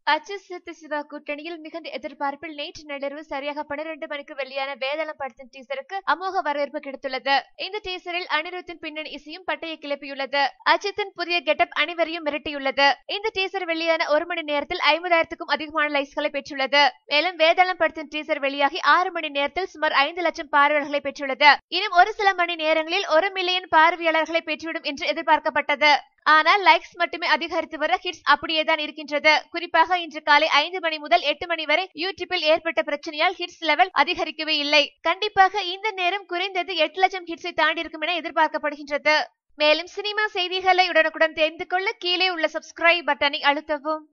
அச்சு சித்து சிவா கூட்டணியில் மிகுந்த எதிர்பார்ப்பில் நேற்று நள்ளிரவு சரியாக பன்னிரண்டு மணிக்கு வெளியான வேதாளம் படத்தின் டீசருக்கு அமோக வரவேற்பு கிடைத்துள்ளது இந்த டீசரில் அனிருத்தின் பின்னணி இசையும் பட்டையை கிளப்பியுள்ளது அஜித்தின் புதிய கெட்டப் அனைவரையும் மிரட்டியுள்ளது இந்த டீசர் வெளியான ஒரு மணி நேரத்தில் ஐம்பதாயிரத்துக்கும் அதிகமான லைக்ஸ்களை பெற்றுள்ளது மேலும் வேதாளம் படத்தின் டீசர் வெளியாகி ஆறு மணி நேரத்தில் சுமார் ஐந்து லட்சம் பார்வையாளர்களை பெற்றுள்ளது இன்னும் ஒரு சில மணி நேரங்களில் ஒரு மில்லியன் பார்வையாளர்களை பெற்றுவிடும் என்று எதிர்பார்க்கப்பட்டது ஆனால் லைக்ஸ் மட்டுமே அதிகரித்து வர ஹிட்ஸ் அப்படியே தான் இருக்கின்றது குறிப்பாக இன்று காலை ஐந்து மணி முதல் எட்டு மணி வரை யூடியூபில் ஏற்பட்ட பிரச்சனையால் ஹிட்ஸ் லெவல் அதிகரிக்கவே இல்லை கண்டிப்பாக இந்த நேரம் குறைந்தது எட்டு லட்சம் ஹிட்ஸை தாண்டி இருக்கும் என எதிர்பார்க்கப்படுகின்றது மேலும் சினிமா செய்திகளை உடனுக்குடன் தெரிந்து கொள்ள கீழே உள்ள சப்ஸ்கிரைப் பட்டனை அழுத்தவும்